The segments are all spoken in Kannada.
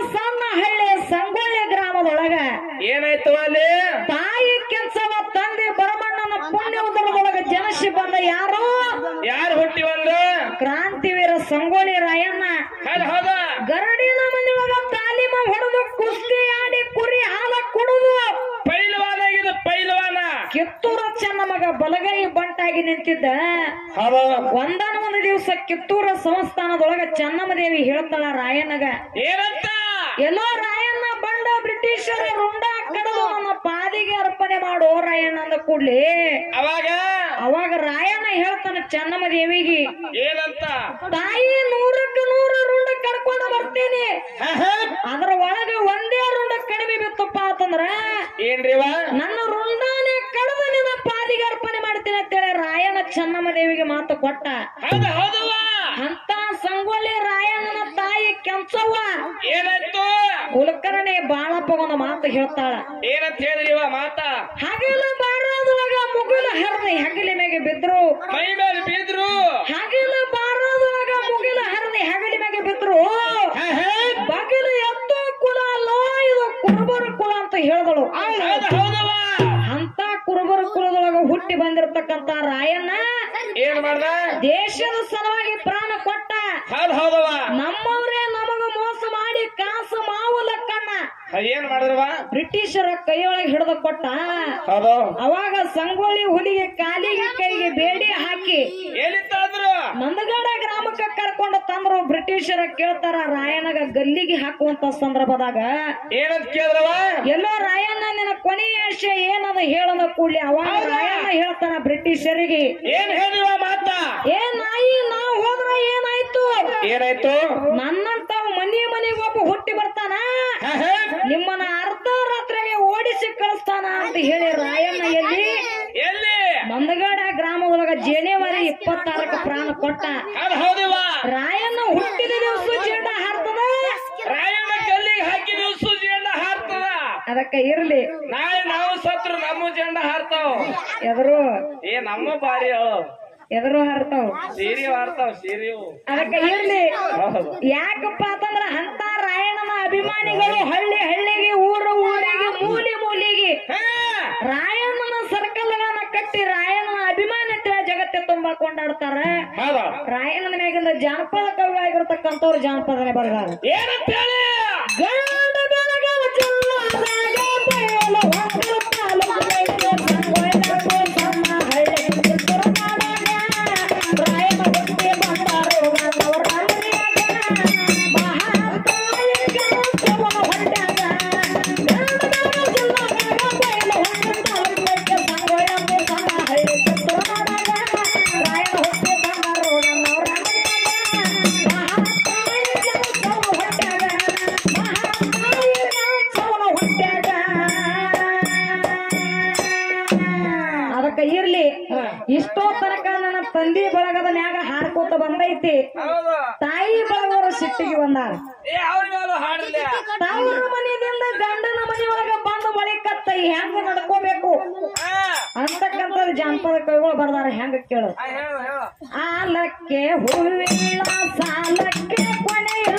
ಸಣ್ಣ ಹಳ್ಳಿ ಸಂಗೊಳ್ಳಿ ಗ್ರಾಮದೊಳಗ ಏನಾಯ್ತು ಅಲ್ಲಿ ತಾಯಿ ಕೆಲ್ಸವ ತಂದೆ ಬರಮಣ್ಣನ ಪುಣ್ಯ ಉದರದೊಳಗ ಜನಸಿ ಬಂದ ಯಾರು ಯಾರು ಹುಟ್ಟಿ ಒಂದು ಕ್ರಾಂತಿವೀರ ಸಂಗೊಳ್ಳಿ ರಾಯಣ್ಣ ಹೌದ ಹೌದ ಗರಡಿನ ಮನೆಯೊಳಗ ತಾಲೀಮ ಹೊಡೆದು ಕುಸ್ತಿ ಆಡಿ ಕುರಿ ಹಾಲ ಕುಡುದು ಪೈಲ್ವಾನ ಇದು ಪೈಲ್ವಾನ ಕಿತ್ತೂರ ಚೆನ್ನ ಮಗ ಬಲಗೈ ಬಂಟಾಗಿ ನಿಂತಿದ್ದ ಹೌದು ಒಂದಾನ ಒಂದು ದಿವಸ ಕಿತ್ತೂರ ಸಂಸ್ಥಾನದೊಳಗ ಚೆನ್ನಮ್ಮ ದೇವಿ ಹೇಳ್ತಾಳ ರಾಯಣ್ಣಗ ಏನಂತ ಎಲ್ಲೋ ರಾಯಣ್ಣ ಬಂಡ ಬ್ರಿಟಿಷರ ರುಂಡ ಕಡದು ನನ್ನ ಪಾದಿಗೆ ಅರ್ಪಣೆ ಮಾಡೋ ರಾಯಣ್ಣ ಅಂದ ಕೂಡ್ಲಿ ಅವಾಗ ಅವಾಗ ರಾಯಣ್ಣ ಹೇಳ್ತಾನ ಚೆನ್ನಮ್ಮ ದೇವಿಗೆ ಏನಂತ ತಾಯಿ ನೂರಕ್ಕೆ ನೂರು ರುಂಡ ಕಡ್ಕೊಂಡು ಬರ್ತೇನೆ ಅದ್ರ ಒಳಗೆ ಒಂದೇ ರುಂಡ ಕಡಿಮೆ ಬಿತ್ತಪ್ಪ ಅಂತಂದ್ರ ಏನ್ರಿವ ನನ್ನ ರುಂಡಾನೆ ಕಡದು ನಿನ್ನ ಪಾದಿಗೆ ಅರ್ಪಣೆ ಮಾಡ್ತೀನಿ ಅಂತೇಳಿ ರಾಯಣ್ಣ ಚೆನ್ನಮ್ಮ ದೇವಿಗೆ ಮಾತು ಕೊಟ್ಟ ಹೌದ ಹೌದವ್ವ ಅಂತ ಸಂಗೊಳ್ಳಿ ರಾಯಣ್ಣನ ತಾಯಿ ಕೆಂಚವ್ವ ಏನಾಯ್ತು ಕುಲಕರ್ಣಿ ಬಾಳಪ್ಪಗೊಂದ ಮಾತು ಹೇಳ್ತಾಳ ಏನಂತ ಹೇಳಿದ್ರಿವ ಮಾತ ಹಗಲ ಬಾರದೊಳಗ ಮುಗಿಲ ಹರಿದ ಹೆಗಲಿ ಮೇಲೆ ಬಿದ್ರು ಮೈ ಮೇಲೆ ಬಿದ್ರು ಹಗಲ ಬಾರದೊಳಗ ಮುಗಿಲ ಹರಿದ ಹೆಗಲಿ ಮೇಲೆ ಬಿದ್ರು ಬಗಲು ಎತ್ತು ಕುಲ ಲೋ ಇದು ಕುರುಬರ ಕುಲ ಅಂತ ಹೇಳಿದಳು ಹೌದ ಹೌದವ್ವ ಅಂತ ಕುರುಬರ ಕುಲದೊಳಗ ಹುಟ್ಟಿ ಬಂದಿರತಕ್ಕಂತ ರಾಯಣ್ಣ ಏನ್ ಮಾಡ್ದ ದೇಶದ ಸಲುವಾಗಿ ಪ್ರಾಣ ಕೊಟ್ಟ ಹೌದ್ ಹೌದವ್ವ ನಮ್ಮವ್ರೇ ನಮಗ ಮೋಸ ಮಾಡಿ ಕಾಸು ಮಾವು ಲಕ್ಕಣ್ಣ ಏನ್ ಮಾಡಿದ್ರವ ಬ್ರಿಟಿಷರ ಕೈಯೊಳಗೆ ಹಿಡಿದು ಕೊಟ್ಟ ಹೌದು ಅವಾಗ ಸಂಗೊಳ್ಳಿ ಹುಲಿಗೆ ಕಾಲಿಗೆ ಕೈಗೆ ಬೇಡಿ ಹಾಕಿ ಎಲ್ಲಿತ್ತಾದ್ರು ನಂದಗಡ ಗ್ರಾಮಕ್ಕೆ ಕರ್ಕೊಂಡು ತಂದ್ರು ಬ್ರಿಟಿಷರ ಕೇಳ್ತಾರ ರಾಯಣ್ಣಗ ಗಲ್ಲಿಗೆ ಹಾಕುವಂತ ಸಂದರ್ಭದಾಗ ಏನಂತ ಕೇಳಿದ್ರವ ಎಲ್ಲೋ ರಾಯಣ್ಣ ನಿನ್ನ ಕೊನೆಯ ಆಶೆ ಏನದ ಹೇಳದ ಕೂಡ್ಲಿ ಅವಾಗ ರಾಯಣ್ಣ ಹೇಳ್ತಾನ ಬ್ರಿಟಿಷರಿಗೆ ಏನ್ ಹೇಳಿವ ಮಾತ ಏ ನಾಯಿ ನಾವ್ ಹೋದ್ರ ಏನಾಯ್ತು ಏನಾಯ್ತು ನನ್ನಂತ ಮನಿ ಮನೆಗೆ ಒಬ್ಬ ಹುಟ್ಟಿ ಬರ್ತಾನ ನಿಮ್ಮನ್ನ ಅರ್ಧ ರಾತ್ರಿಗೆ ಓಡಿಸಿ ಕಳಿಸ್ತಾನ ಅಂತ ಹೇಳಿ ರಾಯಣ್ಣ ಎಲ್ಲಿ ಎಲ್ಲಿ ನಂದಗಡ ಗ್ರಾಮದೊಳಗ ಜನವರಿ ಇಪ್ಪತ್ತಾರಕ್ಕೆ ಪ್ರಾಣ ಕೊಟ್ಟ ಹೌದ್ ಹೌದಿವ ರಾಯಣ್ಣ ಹುಟ್ಟಿದ ದಿವಸ ಜೆಂಡ ಹಾರ್ತದ ರಾಯಣ್ಣ ಕಲ್ಲಿಗೆ ಹಾಕಿದ್ವಿ ಸೂಜಿಯನ್ನ ಹಾರ್ತದ ಅದಕ್ಕೆ ಇರ್ಲಿ ನಾಳೆ ನಾವು ಸತ್ರು ನಮ್ಮ ಜೆಂಡ ಹಾರ್ತಾವ ಎದರು ಏ ನಮ್ಮ ಬಾರಿ ಅವು ಎದರು ಹಾರ್ತಾವ್ ಸೀರಿ ಹಾರ್ತಾವ ಸೀರಿವು ಅದಕ್ಕೆ ಇರ್ಲಿ ಹೌದು ಯಾಕಪ್ಪ ಅಂತಂದ್ರ ಅಂತ ರಾಯಣ್ಣನ ಅಭಿಮಾನಿಗಳು ಹಳ್ಳಿ ಹಳ್ಳಿಗೆ ಊರು ಊರಿಗೆ ಮೂಲಿ ಮೂಲಿಗೆ ಹಾ, ರಾಯಣ್ಣನ ಸರ್ಕಲ್ಗಳನ್ನ ಕಟ್ಟಿ ರಾಯಣ್ಣನ ಅಭಿಮಾನಿ ಅಂತ ಜಗತ್ತೆ ತುಂಬಾ ಕೊಂಡಾಡ್ತಾರ ಹೌದು ರಾಯಣ್ಣನ ಮ್ಯಾಗಿಂದ ಜಾನಪದ ಕವಿ ಆಗಿರ್ತಕ್ಕಂಥವ್ರು ಜಾನಪದನೆ ಬರಗಾರ ಏನಂತ ಹೇಳಿ ಗಂಡ ಬೆಳಗವ ಚೆಲ್ಲಾದಾಗ ಬಯಲು ಹೊಂಗಲ ಪಾಲು ಬಯಲು ಸಂಗೊಳ್ಳ ಸಣ್ಣ ಹಳ್ಳಿ ಕಿತ್ತೂರ ನಾಡಾಗ ರಾಯನ ಹುಟ್ಟಿ ಬಂದಾರು ಗಂಡವರ ಅಂಗಡಿಯಾಗ ಮಹಾತಾಯಿ ಕೆಂಚವ್ವ ಹೊಟ್ಯಾಗ ಗಂಡ ಬೆಳಗವ ಚೆಲ್ಲಾದಾಗ ಬಯಲು ಹೊಂಗಲ ಪಾಲು ಬಯಲು ಸಂಗೊಳ್ಳ ಸಣ್ಣ ಹಳ್ಳಿ ಕಿತ್ತೂರ ನಾಡಾಗ ರಾಯನ ಹುಟ್ಟಿ ಬಂದಾರು ಗಂಡವರ ಅಂಗಡಿಯಾಗ ಮಹಾತಾಯಿ ಕೆಂಚವ್ವ ಹೊಟ್ಯಾಗ ಅದಕ್ಕ ಇರ್ಲಿ ಇಷ್ಟೋ ತನಕ ನನ್ನ ತಂದೆ ಬಳಗದ ಮ್ಯಾಗ ಹಾಡ್ಕೋತ ಬಂದೈತಿ ಹೌದು ತಾಯಿ ಬಳಗವರು ಸಿಟ್ಟಿಗೆ ಬಂದಾರ ಏ ಅವ್ರಿಗಾದ್ರು ಹಾಡಲ್ಲ ತಾವರ ಮನೆಯಿಂದ ಗಂಡನ ಮನೆಯೊಳಗ ಬಂದ ಬಳಿಕತ್ತ ಹೆಂಗ ನಡ್ಕೋಬೇಕು ಹಾ ಅಂತಕ್ಕಂಥದ್ದು ಜಾನಪದ ಕವಿಗಳು ಬರ್ದಾರ ಹೆಂಗ ಕೇಳು ಆ, ಹೇಳು ಹೇಳು ಆಲಕ್ಕೆ ಹೂವಿಲ್ಲ ಸಾಲಕ್ಕೆ ಕೊನೆಯಿಲ್ಲ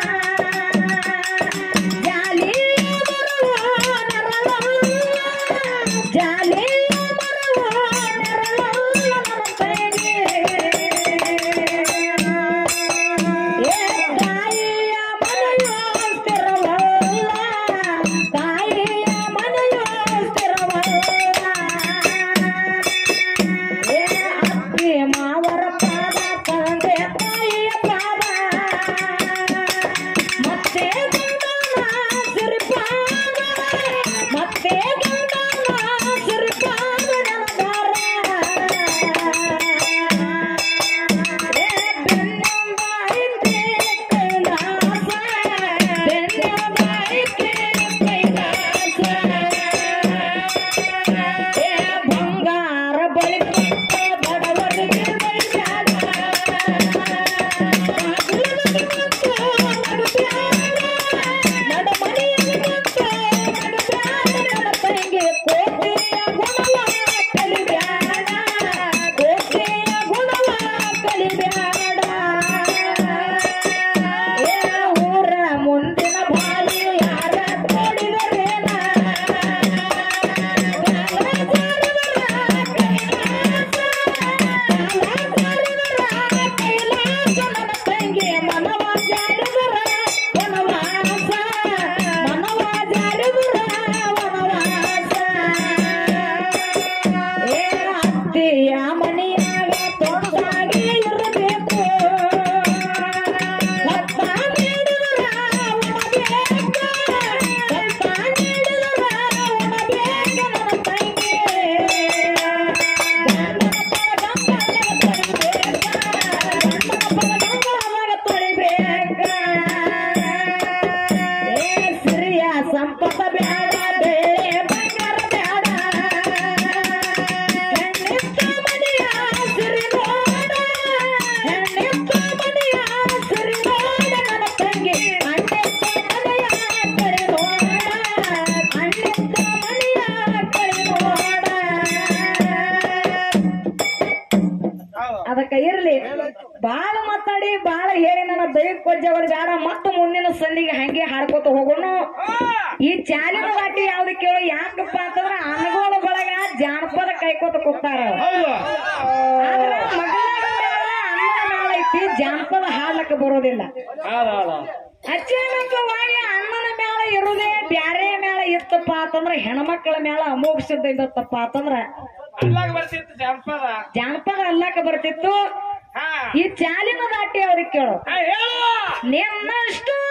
ಜಾಲಿ ಬರುವ ನೆರಳಲ್ಲ, ಜಾಲಿ ಬರುವ ನೆರಳಲ್ಲ ನನ್ನ ಕೈಗೆ. ಏ ತಾಯಿಯ ಮನೆಯೋ ಸ್ಥಿರವಲ್ಲ, ತಾಯಿಯ ಮನೆಯೋ ಸ್ಥಿರವಲ್ಲ. ಏ ಅತ್ತಿ ಮಾವರ ಪಾದ ತಂದೆ ತಾಯಿಯ ಪಾದ ಬಾಳ ಮಾತಾಡಿ ಬಾಳ ಹೇಳಿ ನನ್ನ ದೈವ ಕೊಜ್ಜವರು ಬೇಡ ಮತ್ತು ಮುಂದಿನ ಸಂದಿಗೆ ಹಂಗೆ ಹಾಡ್ಕೋತ ಹೋಗೋಣ ಈ ಚಾಲಿನ ದಾಟಿ ಯಾವ್ದು ಕೇಳು ಯಾಕಪ್ಪ ಅಂತಂದ್ರ ಅನಗೋಳ ಬಳಗ ಜಾನಪದ ಕೈಕೋತ ಕೂತಾರ ಹೌದು ಆದ್ರ ಮಗನಾಗ ಮೇಳ ಅಣ್ಣನ ಮೇಳ ಐತಿ ಜಾನಪದ ಹಾಡ್ಲಕ್ಕ ಬರೋದಿಲ್ಲ ಹೌದು ಹೌದು ಅಚಾನಕವಾಗಿ ಅಣ್ಣನ ಮೇಳ ಇರುದೇ ಬ್ಯಾರೆ ಮೇಳ ಇತ್ತಪ್ಪ ಅಂತಂದ್ರ ಹೆಣ್ಮಕ್ಳ ಮೇಳ ಅಮೋಘ ಸಿದ್ಧ ಇದ್ದತ್ತಪ್ಪ ಅಂತಂದ್ರ ಅಲ್ಲಾಗ ಬರ್ತಿತ್ತು ಜಾನಪದ ಜಾನಪದ ಅಲ್ಲಕ್ಕ ಬರ್ತಿತ್ತು ಹಾ ಈ ಚಾಲಿನ ದಾಟಿ ಅವ್ರಿಗೆ ಕೇಳು ಹಾ, ಹೇಳು ನಿನ್ನಷ್ಟು